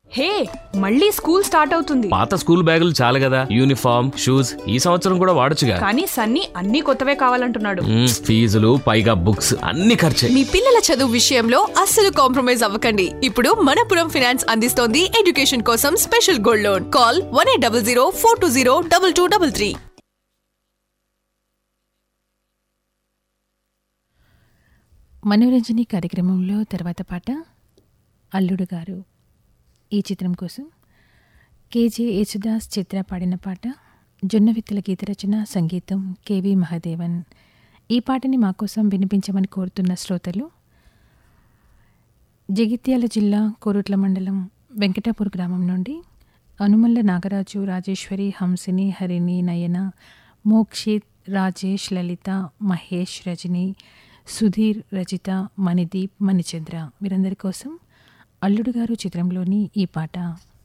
హే మళ్ళీ school start అవుతుంది పాత స్కూల్ బ్యాగులు చాలు కదా యూనిఫామ్ షూస్ ఈ సంవత్సరం కూడా వాడొచ్చుగా కానీ సన్నీ అన్ని కొత్తవే కావాలంటున్నాడు మ్మ్, ఫీజులు పైగా బుక్స్ అన్ని ఖర్చే మీ పిల్లల చదువు విషయంలో అస్సలు కాంప్రమైజ్ అవ్వకండి ఇప్పుడు మనపురం ఫినాన్స్ అందిస్తోంది ఎడ్యుకేషన్ కోసం special gold loan call one eight double zero four two zero double two double three Manoranjani కార్యక్రమంలో తర్వాత పాట అల్లుడు గారు ఈ చిత్రం కోసం కేజే యేసుదాస్ చిత్ర పాడిన పాట జొన్నవిత్తుల గీత రచన సంగీతం కేవి మహాదేవన్ ఈ పాటని మా కోసం వినిపించమని కోరుతున్న శ్రోతలు జగిత్యాల జిల్లా కోరుట్ల మండలం వెంకటాపూర్ గ్రామం నుండి అనుమల్ల నాగరాజు రాజేశ్వరి హంసిని హరిణి నయన మోక్షిత్ రాజేష్ లలిత మహేష్ రజని సుధీర్ రజిత మణిదీప్ మణిచంద్ర వీరందరి కోసం అల్లుడు గారు చిత్రంలోని ఈ పాట